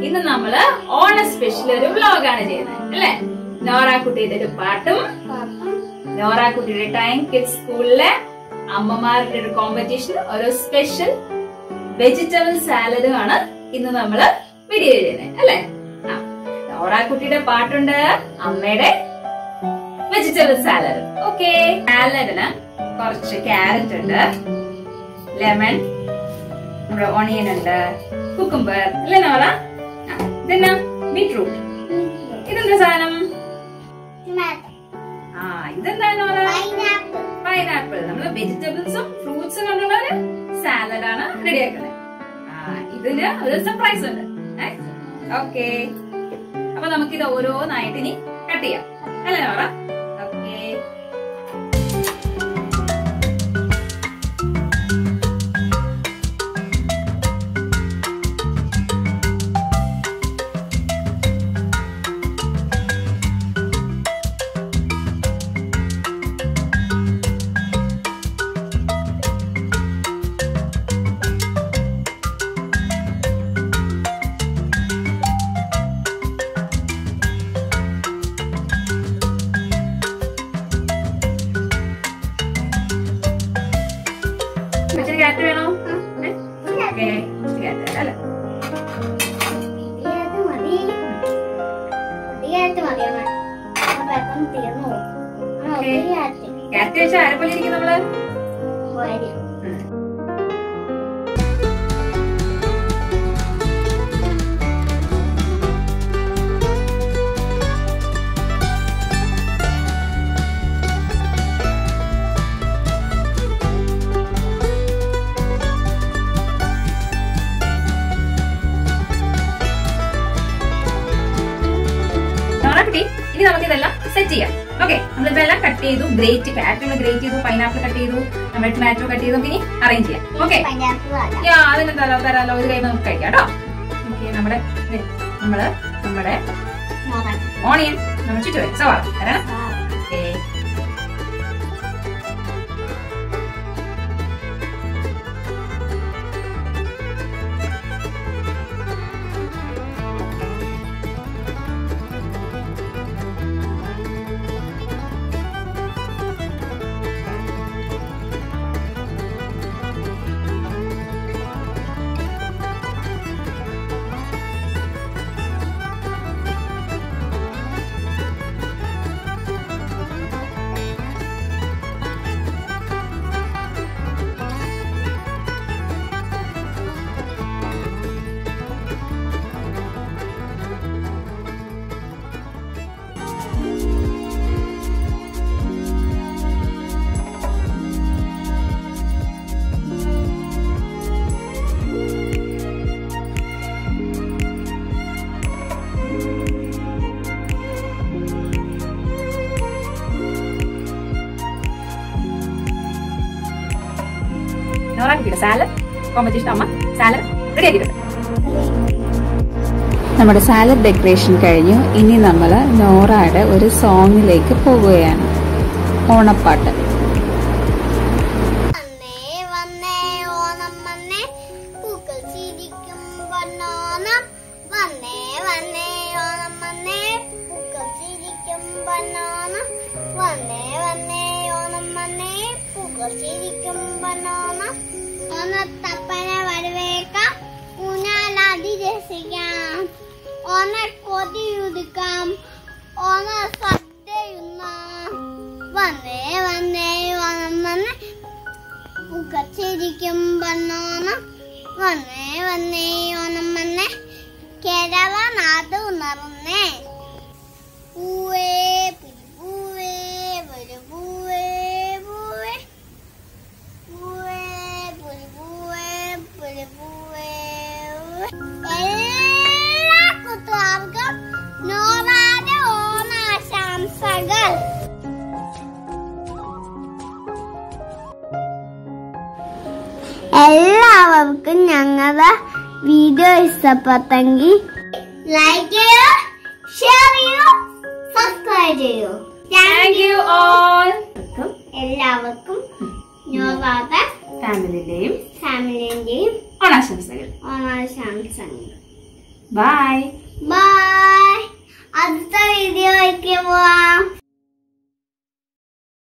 ഇന്ന് നമ്മള് ഓണ സ്പെഷ്യൽ ഒരു വ്ലോഗാണ് ചെയ്യുന്നത് അല്ലേ നോറാക്കുട്ടിയുടെ ഒരു പാട്ടും നോറാക്കുട്ടിയുടെ ടൈം കിഡ്സ് സ്കൂളിലെ അമ്മമാരുടെ ഒരു കോമ്പറ്റീഷൻ ഒരു സ്പെഷ്യൽ വെജിറ്റബിൾ സാലഡും ആണ് ഇന്ന് നമ്മള് വീഡിയോ ചെയ്യുന്നത് അല്ലേ ആ നോറാക്കുട്ടിയുടെ പാട്ടുണ്ട് അമ്മയുടെ വെജിറ്റബിൾ സാലഡ് ഓക്കെ സാലഡിന് കുറച്ച് ക്യാരറ്റ് ഉണ്ട് ലെമൺ നമ്മുടെ ഓണിയൻ ഉണ്ട് കുക്കുംബർ അല്ലേ നോറ ആ, ഇതെന്നാ ബീട്രൂട്ട് ഇതെന്താ സാധനം ആ ഇതെന്താ നോറ പൈനാപ്പിൾ നമ്മൾ വെജിറ്റബിൾസും ഫ്രൂട്ട്സും കൊണ്ടുള്ള ഒരു സാലഡ് ആണ് റെഡിയാക്കുന്നത് ആ ഇതിന് ഒരു സർപ്രൈസ് ഉണ്ട് ഓക്കെ അപ്പൊ നമുക്കിത് ഓരോന്നായിട്ട് ഇനി കട്ട് ചെയ്യാം അല്ലേ നോറ ഓക്കെ ഇച്ചിരി ക്യാരറ്റ് വേണോ ഓക്കെ ക്യാരറ്റ് അല്ലേ ക്യാരറ്റ് വെച്ചാൽ ആരെപ്പോലെ ഇരിക്കും നമ്മള് നോറാക്കുട്ടി ഇനി നമുക്ക് ഇതെല്ലാം സെറ്റ് ചെയ്യാം ഓക്കെ നമ്മളിപ്പോ എല്ലാം കട്ട് ചെയ്തു ഗ്രേറ്റ് ക്യാരറ്റ് നമ്മൾ ഗ്രേറ്റ് ചെയ്തു പൈനാപ്പിൾ കട്ട് ചെയ്തു നമ്മുടെ ടൊമാറ്റോ കട്ട് ചെയ്തു നമുക്ക് ഇനി അറേഞ്ച് ചെയ്യാം ഓക്കെ യാ അതിന് തരാലോ തരാലോ ഇത് കഴിയുമ്പോൾ നമുക്ക് കഴിക്കാം കേട്ടോ ഓക്കെ നമ്മുടെ ദേ, നമ്മള് നമ്മുടെ ഓണിയൻ നമ്മൾ ചുറ്റുവരും സവാള തരണം ഓക്കെ നോറാക്കുട്ടിയുടെ സാലഡ് കോമ്പറ്റീഷൻ അമ്മ സാലഡ് റെഡി ആക്കിയിട്ടുണ്ട് നമ്മുടെ സാലഡ് ഡെക്കറേഷൻ കഴിഞ്ഞു ഇനി നമ്മൾ നോറയുടെ ഒരു സോങ്ങിലേക്ക് പോകുകയാണ് ഓണപ്പാട്ട് വന്നേ വന്നേ ഓണം വന്നേ പൂക്കൾ ചിരിക്കും പൊന്നോണം വന്നേ വന്നേ ഓണം വന്നേ പൂക്കൾ ചിരിക്കും പൊന്നോണം വന്നേ വന്നേ ഓണം വന്നേ പൂക്കൾ ചിരിക്കും പൊന്നോണം ഓണത്തപ്പനെ വരവേക്കാം ഊഞ്ഞാലാടി രസിക്കാം ഓണക്കൊതിയുടുക്കാം ഓണ സദ്യയുണ്ണാം വന്നേ വന്നേ ഓണം വന്നേ പുകച്ചിരിക്കും വന്നോണം വന്നേ വന്നേ ഓണം വന്നേ കേരള നാട് ഉണർന്നേ പൂവേ പൂവേ ഒരു പൂവേ പൂവേ പൂവേ പുലി പൂവേ പുലി പൂവേ എല്ലാ കുത്തുകാർക്കും നോവാതെ ഓണാശംസകൾ എല്ലാവർക്കും ഞങ്ങളുടെ വീഡിയോ ഇഷ്ടപ്പെട്ടെങ്കിൽ ലൈക്ക് ചെയ്യൂ ഷെയർ ചെയ്യൂ സബ്സ്ക്രൈബ് ചെയ്യൂ താങ്ക് യു ഓൾ എല്ലാവർക്കും നോവാത ഫാമിലിന്റെയും ഫാമിലിന്റെയും ഓണാശംസകൾ ഓണാശംസകൾ ബൈ ബൈ അടുത്ത വീഡിയോയ്ക്ക് പോവാം